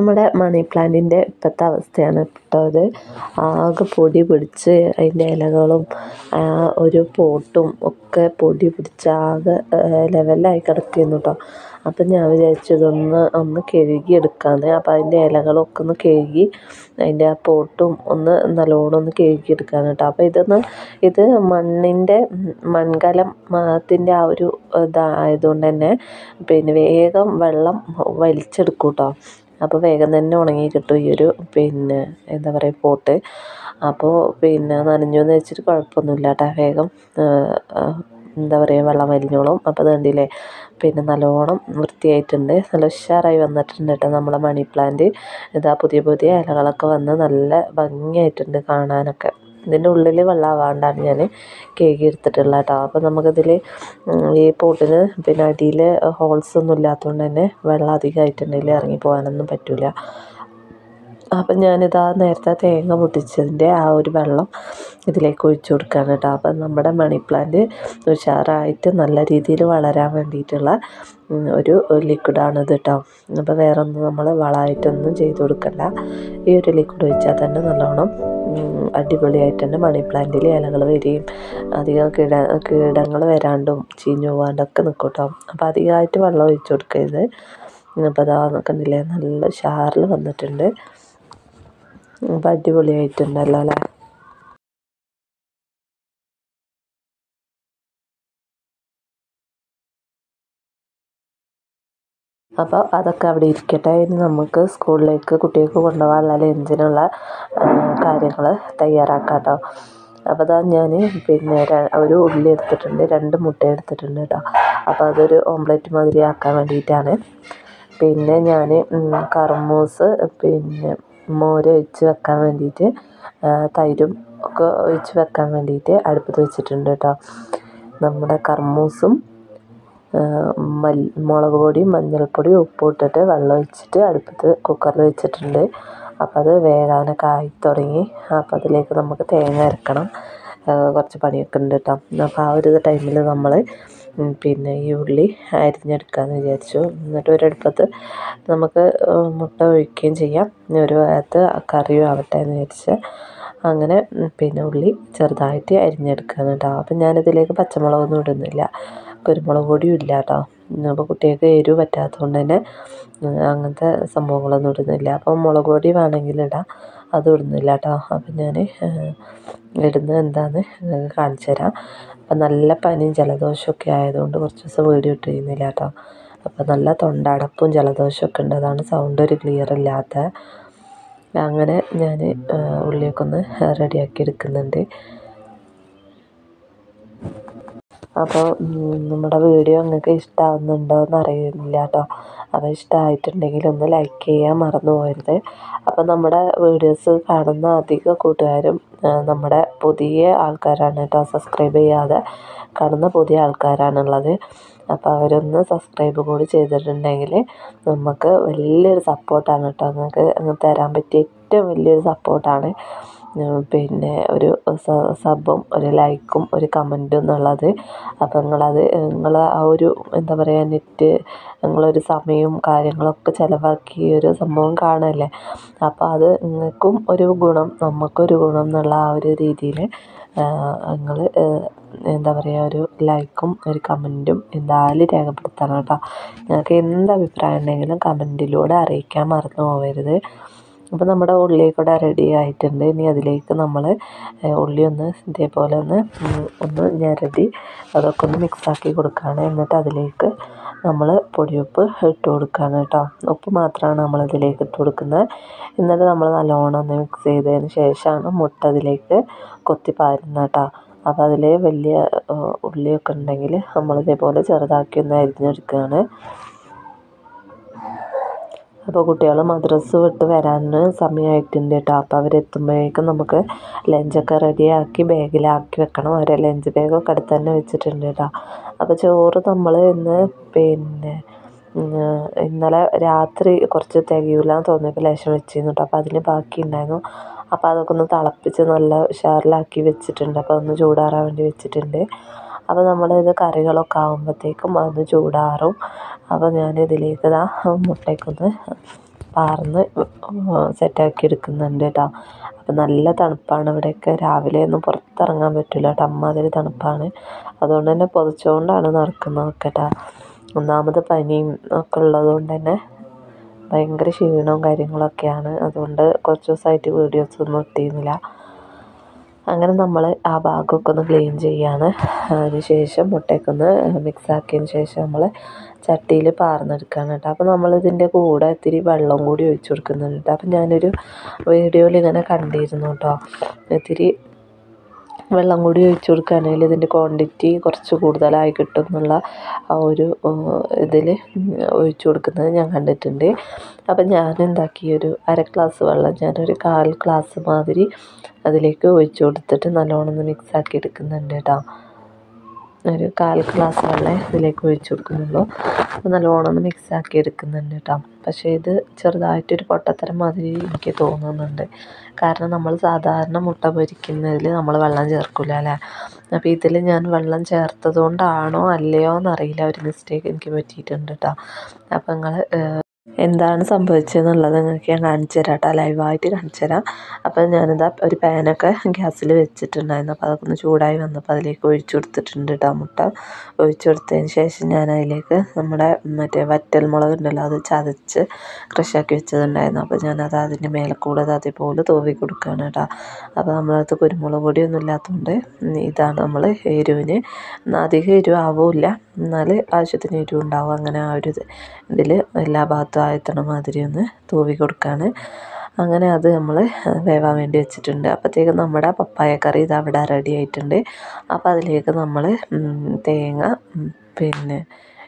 നമ്മുടെ മണി പ്ലാന്റിൻ്റെ ഇപ്പോഴത്തെ അവസ്ഥയാണ് കേട്ടോ ഇത് ആകെ പൊടി പിടിച്ച് അതിൻ്റെ ഇലകളും ആ ഒരു പോട്ടും ഒക്കെ പൊടി പിടിച്ച് ആകെ ലെവലായി കിടക്കുന്നു കേട്ടോ അപ്പം ഞാൻ വിചാരിച്ചു ഇതൊന്ന് ഒന്ന് കഴുകി എടുക്കാമെന്ന് അപ്പം അതിൻ്റെ ഇലകളൊക്കെ ഒന്ന് കഴുകി അതിൻ്റെ ആ പോട്ടും ഒന്ന് നല്ലോണം ഒന്ന് കഴുകി എടുക്കാൻ കേട്ടോ അപ്പോൾ ഇതൊന്ന് ഇത് മണ്ണിൻ്റെ മൺകലം ത്തിൻ്റെ ആ ഒരു ഇതായതുകൊണ്ട് തന്നെ പിന്നെ വേഗം വെള്ളം വലിച്ചെടുക്കും കേട്ടോ അപ്പോൾ വേഗം തന്നെ ഉണങ്ങി കിട്ടും ഈ ഒരു പിന്നെ എന്താ പറയുക പോട്ട് അപ്പോൾ പിന്നെ നനഞ്ഞു എന്ന് വെച്ചിട്ട് കുഴപ്പമൊന്നുമില്ല കേട്ടോ വേഗം എന്താ പറയുക വെള്ളം വലിഞ്ഞോളും അപ്പോൾ അത് കണ്ടില്ലേ പിന്നെ നല്ലോണം വൃത്തിയായിട്ടുണ്ട് നല്ല ഉഷാറായി വന്നിട്ടുണ്ട് കേട്ടോ നമ്മളെ മണി പ്ലാന്റ് ഇതാ പുതിയ പുതിയ ഇലകളൊക്കെ വന്ന് നല്ല ഭംഗിയായിട്ടുണ്ട് കാണാനൊക്കെ ഇതിൻ്റെ ഉള്ളിൽ വെള്ളമാവാണ്ടാണ് ഞാൻ കേക്ക് എടുത്തിട്ടുള്ളത് കേട്ടോ അപ്പോൾ നമുക്കിതിൽ ഈ പോട്ടിന് പിന്നെ അടിയിൽ ഹോൾസ് ഒന്നും ഇല്ലാത്തതുകൊണ്ട് തന്നെ വെള്ളം അധികമായിട്ടുണ്ടെങ്കിൽ ഇറങ്ങി പോകാനൊന്നും പറ്റില്ല അപ്പം ഞാനിതാ നേരത്തെ തേങ്ങ പൊട്ടിച്ചതിൻ്റെ ആ ഒരു വെള്ളം ഇതിലേക്ക് ഒഴിച്ചു കൊടുക്കുകയാണ് കേട്ടോ അപ്പം നമ്മുടെ മണി പ്ലാന്റ് ഉഷാറായിട്ട് നല്ല രീതിയിൽ വളരാൻ വേണ്ടിയിട്ടുള്ള ഒരു ലിക്വിഡാണിത് കേട്ടോ അപ്പോൾ വേറെ ഒന്നും നമ്മൾ വളമായിട്ടൊന്നും ചെയ്ത് കൊടുക്കണ്ട ഈ ഒരു ലിക്വിഡ് ഒഴിച്ചാൽ തന്നെ നല്ലോണം അടിപൊളിയായിട്ട് തന്നെ മണി പ്ലാന്റിൽ ഇലകൾ വരികയും അധികം കീട കീടങ്ങൾ വരാണ്ടും ചീഞ്ഞു പോകാണ്ടൊക്കെ നിൽക്കും കേട്ടോ അപ്പോൾ അധികമായിട്ട് വെള്ളം ഒഴിച്ചു കൊടുക്കരുത് അപ്പോൾ അതാ കണ്ടില്ലേ നല്ല ഉഷാറിൽ വന്നിട്ടുണ്ട് അപ്പോൾ അടിപൊളിയായിട്ടുണ്ടല്ലോ അല്ലേ അപ്പോൾ അതൊക്കെ അവിടെ ഇരിക്കട്ടെ ഇനി നമുക്ക് സ്കൂളിലേക്ക് കുട്ടികൾക്ക് കൊണ്ടുപോകാനുള്ള ലഞ്ചിനുള്ള കാര്യങ്ങൾ തയ്യാറാക്കാം കേട്ടോ അപ്പോൾ അതാ ഞാൻ പിന്നെ ഒരു ഉള്ളി എടുത്തിട്ടുണ്ട് രണ്ട് മുട്ട എടുത്തിട്ടുണ്ട് കേട്ടോ അപ്പോൾ അതൊരു ഓംലെറ്റ് മാതിരി ആക്കാൻ വേണ്ടിയിട്ടാണ് പിന്നെ ഞാൻ കർമൂസ് പിന്നെ മോര് ഒഴിച്ച് വെക്കാൻ വേണ്ടിയിട്ട് തൈരും ഒക്കെ ഒഴിച്ച് വെക്കാൻ വേണ്ടിയിട്ട് അടുപ്പത്ത് വെച്ചിട്ടുണ്ട് കേട്ടോ നമ്മുടെ കർമൂസും മല്ലി മുളക് പൊടിയും മഞ്ഞൾപ്പൊടിയും ഉപ്പും ഇട്ടിട്ട് വെള്ളം ഒഴിച്ചിട്ട് അടുപ്പത്ത് കുക്കറിൽ വെച്ചിട്ടുണ്ട് അപ്പോൾ അത് വേകാനൊക്കെ ആയി തുടങ്ങി അപ്പോൾ അതിലേക്ക് നമുക്ക് തേങ്ങ അരക്കണം കുറച്ച് പണിയൊക്കെ ഉണ്ട് കേട്ടോ അപ്പോൾ ആ ഒരു ടൈമിൽ നമ്മൾ പിന്നെ ഈ ഉള്ളി അരിഞ്ഞെടുക്കാമെന്ന് വിചാരിച്ചു എന്നിട്ട് ഒരടുപ്പത്ത് നമുക്ക് മുട്ട ഒഴിക്കുകയും ചെയ്യാം ഒരു ഭാഗത്ത് കറിയും ആവട്ടെ എന്ന് വിചാരിച്ച് അങ്ങനെ പിന്നെ ഉള്ളി ചെറുതായിട്ട് അരിഞ്ഞെടുക്കുകയാണ് കേട്ടോ അപ്പം ഞാനിതിലേക്ക് പച്ചമുളകൊന്നും ഇടുന്നില്ല കുരുമുളക് പൊടിയും ഇല്ല കേട്ടോ അപ്പോൾ കുട്ടികൾക്ക് എരിവ് പറ്റാത്തതുകൊണ്ട് തന്നെ അങ്ങനത്തെ സംഭവങ്ങളൊന്നും ഇടുന്നില്ല അപ്പം മുളക് പൊടി വേണമെങ്കിൽ ഇടാം അതും ഇടുന്നില്ല കേട്ടോ അപ്പം ഞാൻ ഇടുന്നത് എന്താണെന്ന് നിങ്ങൾക്ക് കാണിച്ചു തരാം അപ്പം നല്ല പനിയും ജലദോഷമൊക്കെ ആയതുകൊണ്ട് കുറച്ച് ദിവസം വീഡിയോ ഇട്ടിരുന്നില്ല കേട്ടോ അപ്പം നല്ല തൊണ്ടടപ്പും ജലദോഷമൊക്കെ ഉണ്ട് അതാണ് സൗണ്ട് ഒരു ക്ലിയർ ഇല്ലാത്ത അങ്ങനെ ഞാൻ ഉള്ളിയൊക്കെ ഒന്ന് റെഡിയാക്കി എടുക്കുന്നുണ്ട് അപ്പോൾ നമ്മുടെ വീഡിയോ നിങ്ങൾക്ക് ഇഷ്ടമാവുന്നുണ്ടോ എന്ന് അറിയില്ല കേട്ടോ അപ്പോൾ ഇഷ്ടമായിട്ടുണ്ടെങ്കിൽ ഒന്ന് ലൈക്ക് ചെയ്യാൻ മറന്നു പോകരുത് അപ്പോൾ നമ്മുടെ വീഡിയോസ് കാണുന്ന അധിക കൂട്ടുകാരും നമ്മുടെ പുതിയ ആൾക്കാരാണ് കേട്ടോ സബ്സ്ക്രൈബ് ചെയ്യാതെ കാണുന്ന പുതിയ ആൾക്കാരാണുള്ളത് അപ്പോൾ അവരൊന്ന് സബ്സ്ക്രൈബ് കൂടി ചെയ്തിട്ടുണ്ടെങ്കിൽ നമുക്ക് വലിയൊരു സപ്പോർട്ടാണ് കേട്ടോ നിങ്ങൾക്ക് തരാൻ പറ്റിയ ഏറ്റവും വലിയൊരു സപ്പോർട്ടാണ് പിന്നെ ഒരു സബും ഒരു ലൈക്കും ഒരു കമൻറ്റും എന്നുള്ളത് അപ്പോൾ നിങ്ങളത് നിങ്ങൾ ആ ഒരു എന്താ പറയുക നെറ്റ് നിങ്ങളൊരു സമയവും കാര്യങ്ങളൊക്കെ ചിലവാക്കി ഒരു സംഭവം കാണുമല്ലേ അപ്പോൾ അത് നിങ്ങൾക്കും ഒരു ഗുണം നമുക്കൊരു ഗുണം എന്നുള്ള ആ ഒരു രീതിയിൽ നിങ്ങൾ എന്താ പറയുക ഒരു ലൈക്കും ഒരു കമൻറ്റും എന്തായാലും രേഖപ്പെടുത്തണം കേട്ടോ നിങ്ങൾക്ക് എന്ത് അഭിപ്രായം ഉണ്ടെങ്കിലും കമൻറ്റിലൂടെ അറിയിക്കാൻ മറന്നു പോകരുത് അപ്പോൾ നമ്മുടെ ഉള്ളി കൂടെ റെഡി ആയിട്ടുണ്ട് ഇനി അതിലേക്ക് നമ്മൾ ഉള്ളി ഒന്ന് ഇതേപോലെ ഒന്ന് ഒന്ന് ഞെരടി അതൊക്കെ ഒന്ന് മിക്സാക്കി കൊടുക്കുകയാണ് എന്നിട്ട് അതിലേക്ക് നമ്മൾ പൊടിയുപ്പ് ഇട്ട് കൊടുക്കുകയാണ് കേട്ടോ ഉപ്പ് മാത്രമാണ് നമ്മൾ ഇതിലേക്ക് ഇട്ട് കൊടുക്കുന്നത് എന്നിട്ട് നമ്മൾ നല്ലോണം ഒന്ന് മിക്സ് ചെയ്തതിന് ശേഷമാണ് മുട്ട അതിലേക്ക് കൊത്തി പാരുന്നത് കേട്ടോ അപ്പോൾ അതിൽ വലിയ ഉള്ളിയൊക്കെ ഉണ്ടെങ്കിൽ നമ്മൾ ഇതേപോലെ ചെറുതാക്കി ഒന്ന് അരിഞ്ഞെടുക്കുകയാണ് അപ്പോൾ കുട്ടികൾ മദ്രസ് വിട്ട് വരാൻ സമയമായിട്ടുണ്ട് കേട്ടോ അപ്പോൾ അവരെത്തുമ്പോഴേക്കും നമുക്ക് ലഞ്ചൊക്കെ റെഡിയാക്കി ബാഗിലാക്കി വെക്കണം അവരെ ലഞ്ച് ബാഗൊക്കെ അടുത്ത് തന്നെ വെച്ചിട്ടുണ്ട് കേട്ടോ അപ്പോൾ ചോറ് നമ്മൾ ഇന്ന് പിന്നെ ഇന്നലെ രാത്രി കുറച്ച് തികയില്ല എന്ന് തോന്നിയപ്പോൾ ലേശം വെച്ചിരുന്നു കേട്ടോ അപ്പോൾ അതിന് ബാക്കി ഉണ്ടായിരുന്നു അപ്പോൾ അതൊക്കെ ഒന്ന് തിളപ്പിച്ച് നല്ല ഉഷാറിലാക്കി വെച്ചിട്ടുണ്ട് അപ്പോൾ ഒന്ന് ചൂടാറാൻ വേണ്ടി വെച്ചിട്ടുണ്ട് അപ്പോൾ നമ്മളിത് കറികളൊക്കെ ആകുമ്പോഴത്തേക്കും അത് ചൂടാറും അപ്പോൾ ഞാൻ ഇതിലേക്ക് ഇതാ മുട്ടയ്ക്കൊന്ന് പാർന്ന് സെറ്റാക്കി എടുക്കുന്നുണ്ട് കേട്ടോ അപ്പം നല്ല തണുപ്പാണ് ഇവിടെയൊക്കെ രാവിലെ ഒന്നും പുറത്തിറങ്ങാൻ പറ്റില്ല കേട്ടോ അമ്മാതിരി തണുപ്പാണ് അതുകൊണ്ട് തന്നെ പൊതിച്ചുകൊണ്ടാണ് നടക്കുന്നതൊക്കെ കേട്ടോ ഒന്നാമത് പനിയും ഒക്കെ ഉള്ളത് കൊണ്ട് തന്നെ ഭയങ്കര ക്ഷീണവും കാര്യങ്ങളൊക്കെയാണ് അതുകൊണ്ട് കുറച്ച് ദിവസമായിട്ട് വീഡിയോസ് ഒന്നും ഇട്ടിരുന്നില്ല അങ്ങനെ നമ്മൾ ആ ഭാഗമൊക്കെ ഒന്ന് ക്ലീൻ ചെയ്യാണ് അതിന് ശേഷം മുട്ടയൊക്കെ ഒന്ന് മിക്സ് ആക്കിയതിന് ശേഷം നമ്മൾ ചട്ടിയിൽ പാർന്നെടുക്കുകയാണ് കേട്ടോ അപ്പോൾ നമ്മളിതിൻ്റെ കൂടെ ഇത്തിരി വെള്ളം കൂടി ഒഴിച്ചു കൊടുക്കുന്നുണ്ട് കേട്ടോ അപ്പം ഞാനൊരു വീഡിയോയിൽ ഇങ്ങനെ കണ്ടിരുന്നു കേട്ടോ ഇത്തിരി വെള്ളം കൂടി ഒഴിച്ചു കൊടുക്കുകയാണെങ്കിൽ ഇതിൻ്റെ ക്വാണ്ടിറ്റി കുറച്ച് കൂടുതലായി കിട്ടും എന്നുള്ള ആ ഒരു ഇതിൽ ഒഴിച്ചു കൊടുക്കുന്നത് ഞാൻ കണ്ടിട്ടുണ്ട് അപ്പം ഞാൻ എന്താക്കി ഒരു അര ഗ്ലാസ് വെള്ളം ഞാനൊരു കാൽ ഗ്ലാസ് മാതിരി അതിലേക്ക് ഒഴിച്ചു കൊടുത്തിട്ട് നല്ലോണം ഒന്ന് മിക്സ് ആക്കി എടുക്കുന്നുണ്ട് കേട്ടോ ഒരു കാൽ ഗ്ലാസ് വെള്ളം ഇതിലേക്ക് ഒഴിച്ചു കൊടുക്കുന്നുള്ളൂ അപ്പോൾ നല്ലോണം ഒന്ന് മിക്സ് ആക്കി എടുക്കുന്നുണ്ട് കേട്ടോ പക്ഷേ ഇത് ചെറുതായിട്ടൊരു പൊട്ടത്തരം മാതിരി എനിക്ക് തോന്നുന്നുണ്ട് കാരണം നമ്മൾ സാധാരണ മുട്ട പൊരിക്കുന്നതിൽ നമ്മൾ വെള്ളം ചേർക്കില്ല അല്ലേ അപ്പോൾ ഇതിൽ ഞാൻ വെള്ളം ചേർത്തത് കൊണ്ടാണോ അല്ലയോ എന്നറിയില്ല ഒരു മിസ്റ്റേക്ക് എനിക്ക് പറ്റിയിട്ടുണ്ട് കേട്ടോ അപ്പോൾ നിങ്ങൾ എന്താണ് സംഭവിച്ചതെന്നുള്ളത് നിങ്ങൾക്ക് ഞാൻ കാണിച്ചു തരാം കേട്ടോ ലൈവായിട്ട് കാണിച്ചു തരാം അപ്പോൾ ഞാനിതാ ഒരു പാനൊക്കെ ഗ്യാസിൽ വെച്ചിട്ടുണ്ടായിരുന്നു അപ്പോൾ അതൊക്കെ ഒന്ന് ചൂടായി വന്നപ്പോൾ അതിലേക്ക് ഒഴിച്ചു കൊടുത്തിട്ടുണ്ട് കേട്ടോ മുട്ട ഒഴിച്ചു കൊടുത്തതിന് ശേഷം ഞാൻ അതിലേക്ക് നമ്മുടെ മറ്റേ വറ്റൽ മുളക് ഉണ്ടല്ലോ അത് ചതച്ച് ക്രഷാക്കി വെച്ചതുണ്ടായിരുന്നു അപ്പോൾ ഞാനത് അതിൻ്റെ മേലെ കൂടെ അത് അതേപോലെ തൂവി കൊടുക്കുകയാണ് കേട്ടോ അപ്പോൾ നമ്മളത് കുരുമുളക് പൊടിയൊന്നും ഇല്ലാത്തതുകൊണ്ട് ഇതാണ് നമ്മൾ എരിവിന് അധികം എരിവ് ആവില്ല എന്നാൽ ആവശ്യത്തിന് എരിവ് ഉണ്ടാവും അങ്ങനെ ആ ഒരു ഇതിൽ എല്ലാ ഭാഗത്തും ആയത്തണ മാതിരി ഒന്ന് തൂവി കൊടുക്കുകയാണ് അങ്ങനെ അത് നമ്മൾ വേവാൻ വേണ്ടി വെച്ചിട്ടുണ്ട് അപ്പോഴത്തേക്കും നമ്മുടെ പപ്പായ കറി ഇത് അവിടെ റെഡി ആയിട്ടുണ്ട് അപ്പോൾ അതിലേക്ക് നമ്മൾ തേങ്ങ പിന്നെ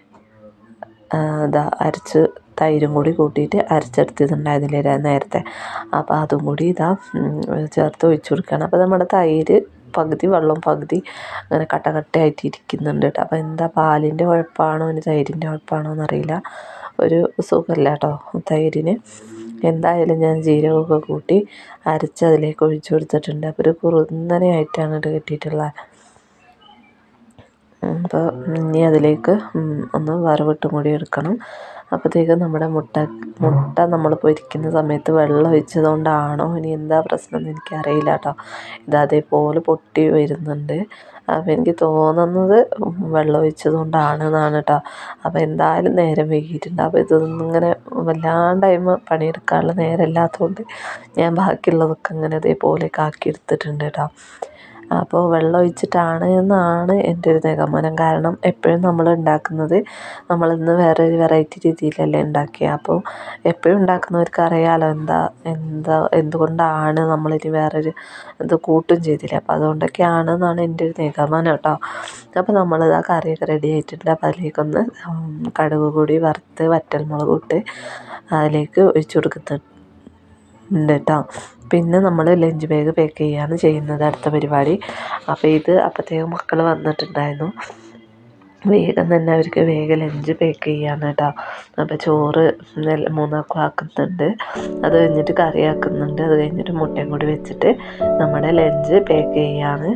ഇതാ അരച്ച് തൈരും കൂടി കൂട്ടിയിട്ട് അരച്ചെടുത്തിട്ടുണ്ടായിരുന്നില്ലേ നേരത്തെ അപ്പോൾ അതും കൂടി ഇതാ ചേർത്ത് ഒഴിച്ചു കൊടുക്കുകയാണ് അപ്പോൾ നമ്മുടെ തൈര് പകുതി വെള്ളം പകുതി അങ്ങനെ കട്ട കട്ടയായിട്ട് ഇരിക്കുന്നുണ്ട് കേട്ടോ അപ്പോൾ എന്താ പാലിൻ്റെ കുഴപ്പമാണോ ഇനി തൈരിൻ്റെ കുഴപ്പമാണോ എന്നറിയില്ല ഒരു സുഖമില്ല കേട്ടോ തൈരിന് എന്തായാലും ഞാൻ ജീരകമൊക്കെ കൂട്ടി അരച്ച് അതിലേക്ക് ഒഴിച്ചു കൊടുത്തിട്ടുണ്ട് അപ്പോൾ ഒരു കുറുന്നനെയായിട്ടാണ് ഇത് കിട്ടിയിട്ടുള്ളത് അപ്പോൾ ഇനി അതിലേക്ക് ഒന്ന് വറവിട്ടും കൂടി എടുക്കണം അപ്പോഴത്തേക്കും നമ്മുടെ മുട്ട മുട്ട നമ്മൾ പൊരിക്കുന്ന സമയത്ത് വെള്ളം ഒഴിച്ചത് കൊണ്ടാണോ ഇനി എന്താ പ്രശ്നം എന്ന് എനിക്കറിയില്ല കേട്ടോ ഇത് അതേപോലെ പൊട്ടി വരുന്നുണ്ട് അപ്പോൾ എനിക്ക് തോന്നുന്നത് വെള്ളം ഒഴിച്ചത് കൊണ്ടാണ് എന്നാണ് കേട്ടോ അപ്പോൾ എന്തായാലും നേരം വൈകിയിട്ടുണ്ട് അപ്പോൾ ഇതൊന്നും ഇങ്ങനെ വല്ലാണ്ട് ടൈം പണിയെടുക്കാനുള്ള നേരം ഇല്ലാത്തതുകൊണ്ട് ഞാൻ ബാക്കിയുള്ളതൊക്കെ ഇങ്ങനെ അതേപോലെയൊക്കെ ആക്കി എടുത്തിട്ടുണ്ട് കേട്ടോ അപ്പോൾ വെള്ളം ഒഴിച്ചിട്ടാണ് എന്നാണ് എൻ്റെ ഒരു നിഗമനം കാരണം എപ്പോഴും നമ്മൾ ഉണ്ടാക്കുന്നത് നമ്മളിന്ന് വേറെ ഒരു വെറൈറ്റി രീതിയിലല്ലേ ഉണ്ടാക്കിയത് അപ്പോൾ എപ്പോഴും ഉണ്ടാക്കുന്നവർക്ക് അറിയാമല്ലോ എന്താ എന്താ എന്തുകൊണ്ടാണ് നമ്മളിനി വേറൊരു ഇത് കൂട്ടും ചെയ്തില്ല അപ്പോൾ അതുകൊണ്ടൊക്കെയാണ് എന്നാണ് എൻ്റെ ഒരു നിഗമനം കേട്ടോ അപ്പോൾ നമ്മളിത് ആ കറിയൊക്കെ റെഡി ആയിട്ടുണ്ട് അപ്പോൾ അതിലേക്കൊന്ന് കടുക് കൂടി വറുത്ത് വറ്റൽമുളക് ഇട്ട് അതിലേക്ക് ഒഴിച്ചു കൊടുക്കുന്നുണ്ട് ഉണ്ട് കേട്ടോ പിന്നെ നമ്മൾ ലഞ്ച് ബാഗ് പാക്ക് ചെയ്യുകയാണ് ചെയ്യുന്നത് അടുത്ത പരിപാടി അപ്പോൾ ഇത് അപ്പോഴത്തേക്കും മക്കൾ വന്നിട്ടുണ്ടായിരുന്നു വേഗം തന്നെ അവർക്ക് വേഗം ലഞ്ച് പാക്ക് ചെയ്യാണ് കേട്ടോ അപ്പോൾ ചോറ് മൂന്നാക്കും ആക്കുന്നുണ്ട് അത് കഴിഞ്ഞിട്ട് കറി ആക്കുന്നുണ്ട് അത് കഴിഞ്ഞിട്ട് മുട്ടയും കൂടി വെച്ചിട്ട് നമ്മുടെ ലഞ്ച് പാക്ക് ചെയ്യാണ്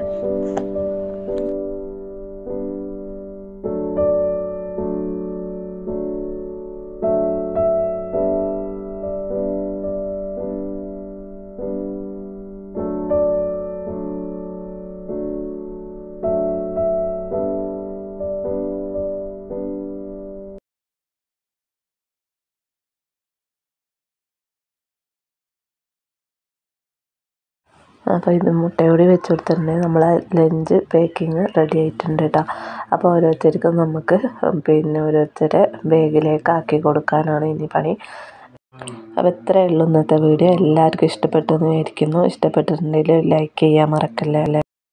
അപ്പോൾ ഇത് മുട്ടയോടി വെച്ച് കൊടുത്തിട്ടുണ്ടെങ്കിൽ നമ്മളെ ലഞ്ച് പാക്കിങ് റെഡി ആയിട്ടുണ്ട് കേട്ടോ അപ്പോൾ ഓരോരുത്തർക്കും നമുക്ക് പിന്നെ ഓരോരുത്തരെ ബാഗിലേക്ക് ആക്കി കൊടുക്കാനാണ് ഇനി പണി അപ്പോൾ ഇത്രയേ ഉള്ളൂ ഇന്നത്തെ വീഡിയോ എല്ലാവർക്കും ഇഷ്ടപ്പെട്ടെന്ന് വിചാരിക്കുന്നു ഇഷ്ടപ്പെട്ടിട്ടുണ്ടെങ്കിൽ ലൈക്ക് ചെയ്യാൻ മറക്കല്ലേ അല്ലേ